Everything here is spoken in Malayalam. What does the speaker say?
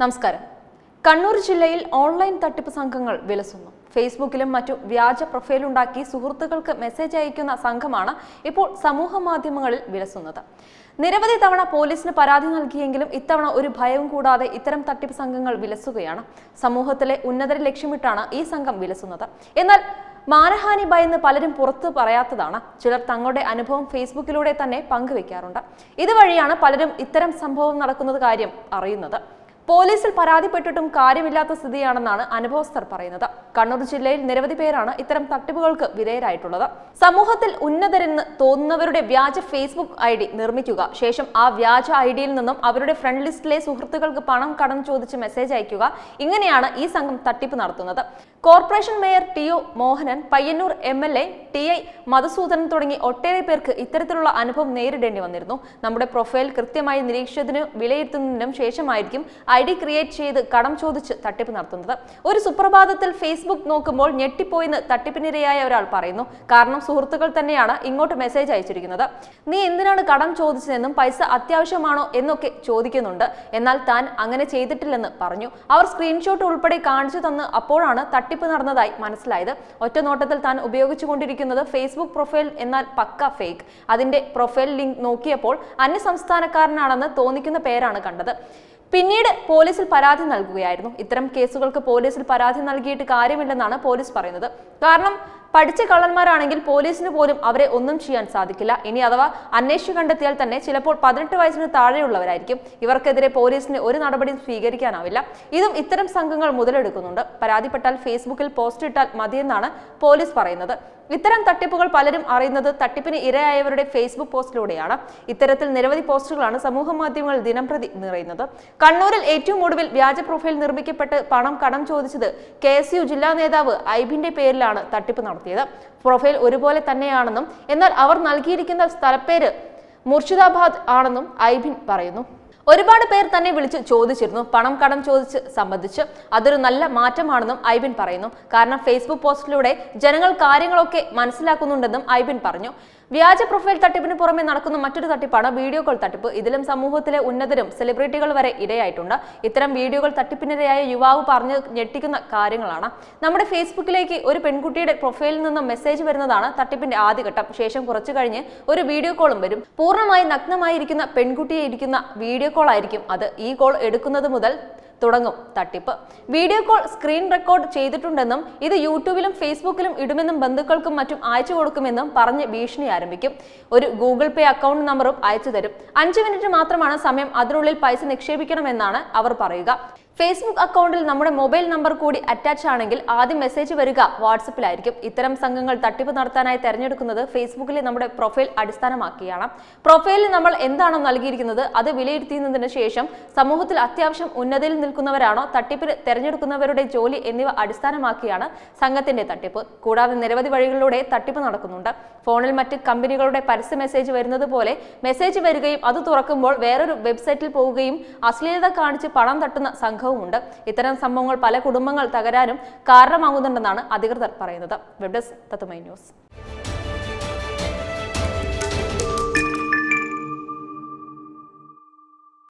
നമസ്കാരം കണ്ണൂർ ജില്ലയിൽ ഓൺലൈൻ തട്ടിപ്പ് സംഘങ്ങൾ വിലസുന്നു ഫേസ്ബുക്കിലും മറ്റും വ്യാജ പ്രൊഫൈൽ ഉണ്ടാക്കി സുഹൃത്തുക്കൾക്ക് മെസ്സേജ് അയക്കുന്ന സംഘമാണ് ഇപ്പോൾ സമൂഹ മാധ്യമങ്ങളിൽ വിലസുന്നത് നിരവധി തവണ പോലീസിന് പരാതി നൽകിയെങ്കിലും ഇത്തവണ ഒരു ഭയവും കൂടാതെ ഇത്തരം തട്ടിപ്പ് സംഘങ്ങൾ വിലസുകയാണ് സമൂഹത്തിലെ ഉന്നതരെ ലക്ഷ്യമിട്ടാണ് ഈ സംഘം വിലസുന്നത് എന്നാൽ മാനഹാനി ഭയന്ന് പലരും പുറത്തു പറയാത്തതാണ് ചിലർ തങ്ങളുടെ അനുഭവം ഫേസ്ബുക്കിലൂടെ തന്നെ പങ്കുവെക്കാറുണ്ട് ഇതുവഴിയാണ് പലരും ഇത്തരം സംഭവം നടക്കുന്നത് കാര്യം അറിയുന്നത് പോലീസിൽ പരാതിപ്പെട്ടിട്ടും കാര്യമില്ലാത്ത സ്ഥിതിയാണെന്നാണ് അനുഭവസ്ഥർ പറയുന്നത് കണ്ണൂർ ജില്ലയിൽ നിരവധി പേരാണ് ഇത്തരം തട്ടിപ്പുകൾക്ക് വിധേയരായിട്ടുള്ളത് സമൂഹത്തിൽ ഉന്നതരെന്ന് തോന്നുന്നവരുടെ വ്യാജ ഫേസ്ബുക്ക് ഐ ഡി നിർമ്മിക്കുക ശേഷം ആ വ്യാജ ഐ ഡിയിൽ നിന്നും അവരുടെ ഫ്രണ്ട് ലിസ്റ്റിലെ സുഹൃത്തുക്കൾക്ക് പണം കടം ചോദിച്ച് മെസ്സേജ് അയക്കുക ഇങ്ങനെയാണ് ഈ സംഘം തട്ടിപ്പ് നടത്തുന്നത് corporation mayor T O Mohanan Payyanur M L A T I Madhusudanan തുടങ്ങി ഒട്ടേറെ പേർക്ക് ഇത്തരത്തിലുള്ള അനുഭവം നേരിടേണ്ടി വന്നിരുന്നു നമ്മുടെ പ്രൊഫൈൽ കൃത്യമായി നിരീക്ഷിച്ചതിന് വിലയിരുത്തുന്നതിനും ശേഷമായിരിക്കും ഐ ഡി ക്രിയേറ്റ് ചെയ്ത് കടം ചോദിച്ച് തട്ടിപ്പ് നടത്തുന്നത് ഒരു സുപ്രഭാതത്തിൽ ഫേസ്ബുക്ക് നോക്കുമ്പോൾ ഞെട്ടിപ്പോയെന്ന് തട്ടിപ്പിനിരയായ ഒരാൾ പറയുന്നു കാരണം സുഹൃത്തുക്കൾ തന്നെയാണ് ഇങ്ങോട്ട് മെസ്സേജ് അയച്ചിരിക്കുന്നത് നീ എന്തിനാണ് കടം ചോദിച്ചതെന്നും പൈസ അത്യാവശ്യമാണോ എന്നൊക്കെ ചോദിക്കുന്നുണ്ട് എന്നാൽ താൻ അങ്ങനെ ചെയ്തിട്ടില്ലെന്ന് പറഞ്ഞു അവർ സ്ക്രീൻഷോട്ട് ഉൾപ്പെടെ കാണിച്ചു തന്ന് അപ്പോഴാണ് തട്ടിപ്പ് നടന്നതായി മനസ്സിലായത് ഒറ്റ നോട്ടത്തിൽ താൻ ഉപയോഗിച്ചുകൊണ്ടിരിക്കുന്നത് ഫേസ്ബുക്ക് പ്രൊഫൈൽ എന്നാൽ പക്ക ഫേക്ക് അതിന്റെ പ്രൊഫൈൽ ലിങ്ക് നോക്കിയപ്പോൾ അന്യസംസ്ഥാനക്കാരനാണെന്ന് തോന്നിക്കുന്ന പേരാണ് കണ്ടത് പിന്നീട് പോലീസിൽ പരാതി നൽകുകയായിരുന്നു ഇത്തരം കേസുകൾക്ക് പോലീസിൽ പരാതി നൽകിയിട്ട് കാര്യമില്ലെന്നാണ് പോലീസ് പറയുന്നത് കാരണം പഠിച്ച കള്ളന്മാരാണെങ്കിൽ പോലീസിന് പോലും അവരെ ഒന്നും ചെയ്യാൻ സാധിക്കില്ല ഇനി അഥവാ അന്വേഷിച്ചു കണ്ടെത്തിയാൽ തന്നെ ചിലപ്പോൾ പതിനെട്ട് വയസ്സിന് താഴെയുള്ളവരായിരിക്കും ഇവർക്കെതിരെ പോലീസിന് ഒരു നടപടിയും സ്വീകരിക്കാനാവില്ല ഇതും ഇത്തരം സംഘങ്ങൾ മുതലെടുക്കുന്നുണ്ട് പരാതിപ്പെട്ടാൽ ഫേസ്ബുക്കിൽ പോസ്റ്റ് ഇട്ടാൽ മതിയെന്നാണ് പോലീസ് പറയുന്നത് ഇത്തരം തട്ടിപ്പുകൾ പലരും അറിയുന്നത് തട്ടിപ്പിന് ഇരയായവരുടെ ഫേസ്ബുക്ക് പോസ്റ്റിലൂടെയാണ് ഇത്തരത്തിൽ നിരവധി പോസ്റ്റുകളാണ് സമൂഹ മാധ്യമങ്ങളിൽ ദിനംപ്രതി നിറയുന്നത് കണ്ണൂരിൽ ഏറ്റവും ഒടുവിൽ വ്യാജ പ്രൊഫൈൽ നിർമ്മിക്കപ്പെട്ട് പണം കടം ചോദിച്ചത് കെ എസ് യു ജില്ലാ നേതാവ് ഐബിന്റെ പേരിലാണ് തട്ടിപ്പ് നടത്തിയത് പ്രൊഫൈൽ ഒരുപോലെ തന്നെയാണെന്നും എന്നാൽ അവർ നൽകിയിരിക്കുന്ന സ്ഥലപ്പേര് മുർഷിദാബാദ് ആണെന്നും ഐബിൻ പറയുന്നു ഒരുപാട് പേർ തന്നെ വിളിച്ച് ചോദിച്ചിരുന്നു പണം കടം ചോദിച്ച് സംബന്ധിച്ച് അതൊരു നല്ല മാറ്റമാണെന്നും ഐബിൻ പറയുന്നു കാരണം ഫേസ്ബുക്ക് പോസ്റ്റിലൂടെ ജനങ്ങൾ കാര്യങ്ങളൊക്കെ മനസ്സിലാക്കുന്നുണ്ടെന്നും ഐബിൻ പറഞ്ഞു വ്യാജ പ്രൊഫൈൽ തട്ടിപ്പിന് പുറമെ നടക്കുന്ന മറ്റൊരു തട്ടിപ്പാണ് വീഡിയോ കോൾ തട്ടിപ്പ് ഇതിലും സമൂഹത്തിലെ ഉന്നതരും സെലിബ്രിറ്റികൾ വരെ ഇരയായിട്ടുണ്ട് ഇത്തരം വീഡിയോകൾ തട്ടിപ്പിനിരയായ യുവാവ് പറഞ്ഞു ഞെട്ടിക്കുന്ന കാര്യങ്ങളാണ് നമ്മുടെ ഫേസ്ബുക്കിലേക്ക് ഒരു പെൺകുട്ടിയുടെ പ്രൊഫൈലിൽ നിന്നും മെസ്സേജ് വരുന്നതാണ് തട്ടിപ്പിന്റെ ആദ്യഘട്ടം ശേഷം കുറച്ചു കഴിഞ്ഞ് ഒരു വീഡിയോ കോളും വരും പൂർണ്ണമായി നഗ്നമായിരിക്കുന്ന പെൺകുട്ടിയെ ഇരിക്കുന്ന വീഡിയോ കോൾ ആയിരിക്കും അത് ഈ കോൾ എടുക്കുന്നത് മുതൽ തുടങ്ങും തട്ടിപ്പ് വീഡിയോ കോൾ സ്ക്രീൻ റെക്കോർഡ് ചെയ്തിട്ടുണ്ടെന്നും ഇത് യൂട്യൂബിലും ഫേസ്ബുക്കിലും ഇടുമെന്നും ബന്ധുക്കൾക്കും മറ്റും അയച്ചു കൊടുക്കുമെന്നും പറഞ്ഞ് ഭീഷണി ആരംഭിക്കും ഒരു ഗൂഗിൾ പേ അക്കൗണ്ട് നമ്പറും അയച്ചു തരും അഞ്ച് മിനിറ്റ് മാത്രമാണ് സമയം അതിനുള്ളിൽ പൈസ നിക്ഷേപിക്കണമെന്നാണ് അവർ പറയുക ഫേസ്ബുക്ക് അക്കൗണ്ടിൽ നമ്മുടെ മൊബൈൽ നമ്പർ കൂടി അറ്റാച്ച് ആണെങ്കിൽ ആദ്യം മെസ്സേജ് വരിക വാട്സപ്പിലായിരിക്കും ഇത്തരം സംഘങ്ങൾ തട്ടിപ്പ് നടത്താനായി തെരഞ്ഞെടുക്കുന്നത് ഫേസ്ബുക്കിലെ നമ്മുടെ പ്രൊഫൈൽ അടിസ്ഥാനമാക്കിയാണ് പ്രൊഫൈലിൽ നമ്മൾ എന്താണോ നൽകിയിരിക്കുന്നത് അത് വിലയിരുത്തുന്നതിന് ശേഷം സമൂഹത്തിൽ അത്യാവശ്യം ഉന്നതിയിൽ നിൽക്കുന്നവരാണോ തട്ടിപ്പിന് തെരഞ്ഞെടുക്കുന്നവരുടെ ജോലി എന്നിവ അടിസ്ഥാനമാക്കിയാണ് സംഘത്തിന്റെ തട്ടിപ്പ് കൂടാതെ നിരവധി വഴികളിലൂടെ തട്ടിപ്പ് നടക്കുന്നുണ്ട് ഫോണിൽ മറ്റ് കമ്പനികളുടെ പരസ്യ മെസ്സേജ് വരുന്നത് പോലെ മെസ്സേജ് വരികയും അത് തുറക്കുമ്പോൾ വേറൊരു വെബ്സൈറ്റിൽ പോവുകയും അശ്ലീലത കാണിച്ച് പണം തട്ടുന്ന സംഘവുമുണ്ട് ഇത്തരം സംഭവങ്ങൾ പല കുടുംബങ്ങൾ തകരാനും കാരണമാകുന്നുണ്ടെന്നാണ് അധികൃതർ പറയുന്നത് വെബ് ഡെസ്ക് തത്തുമൈ ന്യൂസ്